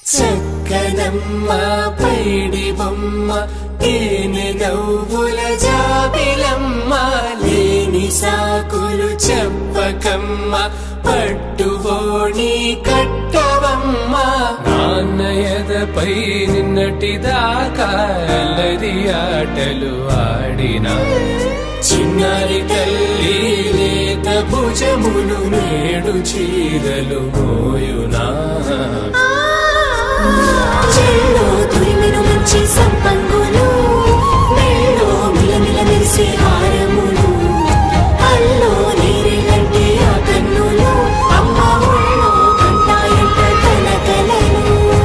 చక్కనమ్మ పైడి బొమ్మ తేనె నవ్వుల జాబిలమ్మ లేని సాకులు చెప్పకమ్మ పట్టువోణి కట్టవమ్మ నాన్నయదపై నిన్నటిదాకా అల్లరి ఆటలు ఆడినా చిన్నారి తల్లి లేత భుజములు నేడు చీరలు మోయునా చెల్లో తురిమెను మంచి సంపంగులు మెళ్ళో మిలమిల మెరిసే హారములు అల్లో నీరేలంటే ఆ కన్నులు అమ్మ ఒళ్ళో కంటాయంట తన కలలు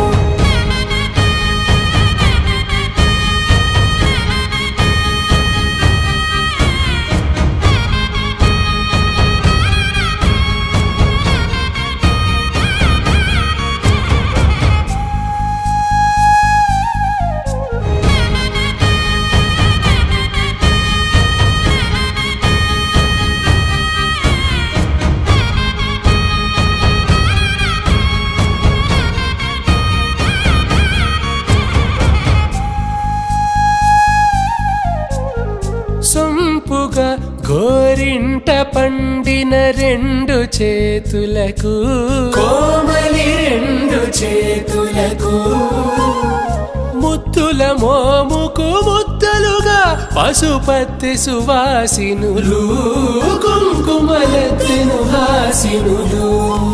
సొంపుగా గోరింట పండిన రెండు చేతులకు కోమలి రెండు చేతులకు ముత్తుల మోముకు ముద్దలుగా పశుపత్తి సువాసినులు కుంకుమలెత్తిను హాసినులు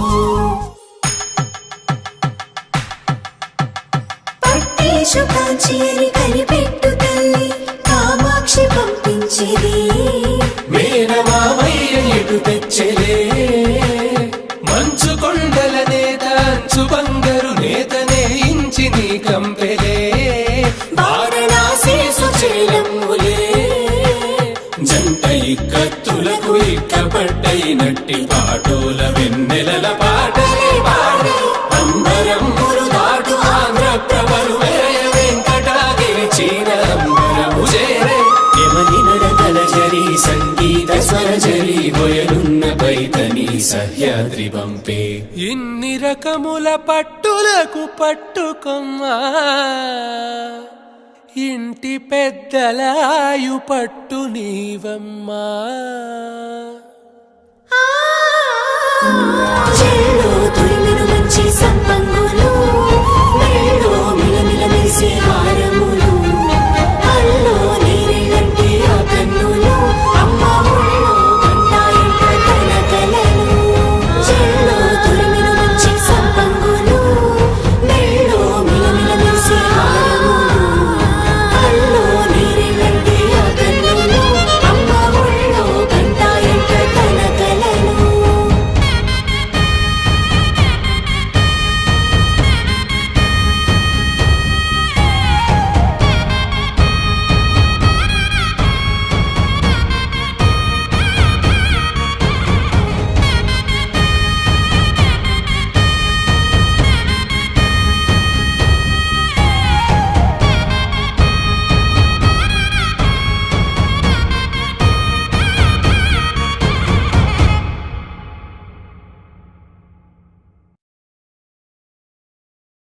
పట్టేశు కాంచేరి కనిపెట్టు తల్లి కామాక్షి పంపించేది మేనమామయ్య ఎటు తెచ్చలే మంచు కొండల నేత అంచు బంగారు నేతనే ఇంచి నీ కంపెలే వారణాసి సుచేలమ్ములే జంట ఇక్కత్తులకు ఇక్కపట్టయినట్టి పాటోల వెన్నెలల పాటలే పాడే అంబరమ్ములు దాటు ఆంధ్ర ప్రభలు వేయ వెంకటాగిరి చీర అంబరము చేరే యమని నడకల జరి సంగీత స్వరజరి బొయలున్న బైతని సహ్యాద్రి పంపే ఇన్ని రకముల పట్టులకు పట్టుకొమ్మా ఇంటి పెద్దలాయు పట్టు నీవమ్మా చెల్లో తురిమెను మంచి సంపంగులు